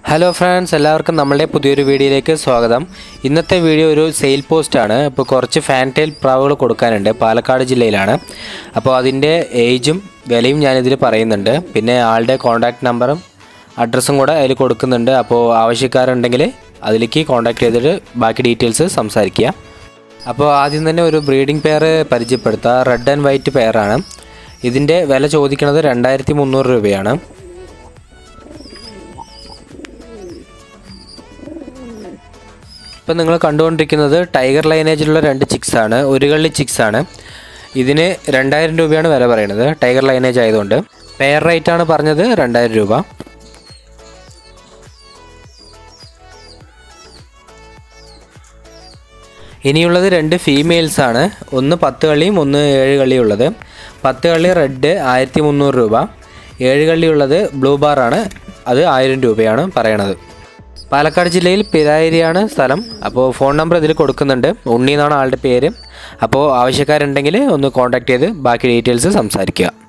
hello friends എല്ലാവർക്കും നമ്മളുടെ പുതിയൊരു വീഡിയോയിലേക്ക് സ്വാഗതം ഇന്നത്തെ വീഡിയോ ഒരു സെയിൽ പോസ്റ്റ് ആണ് ഇപ്പോൾ കുറച്ച് ഫാൻറ്റെയിൽ പ്രാവുകൾ കൊടുക്കാനുണ്ട് പാലക്കാട് ജില്ലയിലാണ് അപ്പോൾ അതിൻ്റെ ഏജും വിലയും ഞാനിതിൽ പറയുന്നുണ്ട് പിന്നെ ആളുടെ കോൺടാക്റ്റ് നമ്പറും അഡ്രസ്സും കൂടെ അതിൽ കൊടുക്കുന്നുണ്ട് അപ്പോൾ ആവശ്യക്കാരുണ്ടെങ്കിൽ അതിലേക്ക് കോൺടാക്ട് ചെയ്തിട്ട് ബാക്കി ഡീറ്റെയിൽസ് സംസാരിക്കുക അപ്പോൾ ആദ്യം തന്നെ ഒരു ബ്രീഡിംഗ് പെയർ പരിചയപ്പെടുത്താം റെഡ് ആൻഡ് വൈറ്റ് പെയറാണ് ഇതിൻ്റെ വില ചോദിക്കുന്നത് രണ്ടായിരത്തി മുന്നൂറ് രൂപയാണ് ഇപ്പം നിങ്ങൾ കണ്ടുകൊണ്ടിരിക്കുന്നത് ടൈഗർ ലൈനേജിലുള്ള രണ്ട് ചിക്സ് ആണ് ഒരു കള്ളി ചിക്സ് ആണ് ഇതിന് രണ്ടായിരം രൂപയാണ് വില പറയുന്നത് ടൈഗർ ലൈനേജ് ആയതുകൊണ്ട് പെയർ റേറ്റ് ആണ് പറഞ്ഞത് രണ്ടായിരം രൂപ ഇനിയുള്ളത് രണ്ട് ഫീമെയിൽസ് ആണ് ഒന്ന് പത്ത് കളിയും ഒന്ന് ഏഴ് കളിയും ഉള്ളത് പത്ത് കളി റെഡ് ആയിരത്തി മുന്നൂറ് രൂപ ഏഴ് കളിയുള്ളത് ബ്ലൂ ബാർ ആണ് അത് ആയിരം രൂപയാണ് പറയണത് പാലക്കാട് ജില്ലയിൽ പിരായിരിയാണ് സ്ഥലം അപ്പോൾ ഫോൺ നമ്പർ ഇതിൽ കൊടുക്കുന്നുണ്ട് ഉണ്ണി എന്നാണ് ആളുടെ പേര് അപ്പോൾ ആവശ്യക്കാരുണ്ടെങ്കിൽ ഒന്ന് കോൺടാക്ട് ചെയ്ത് ബാക്കി ഡീറ്റെയിൽസ് സംസാരിക്കുക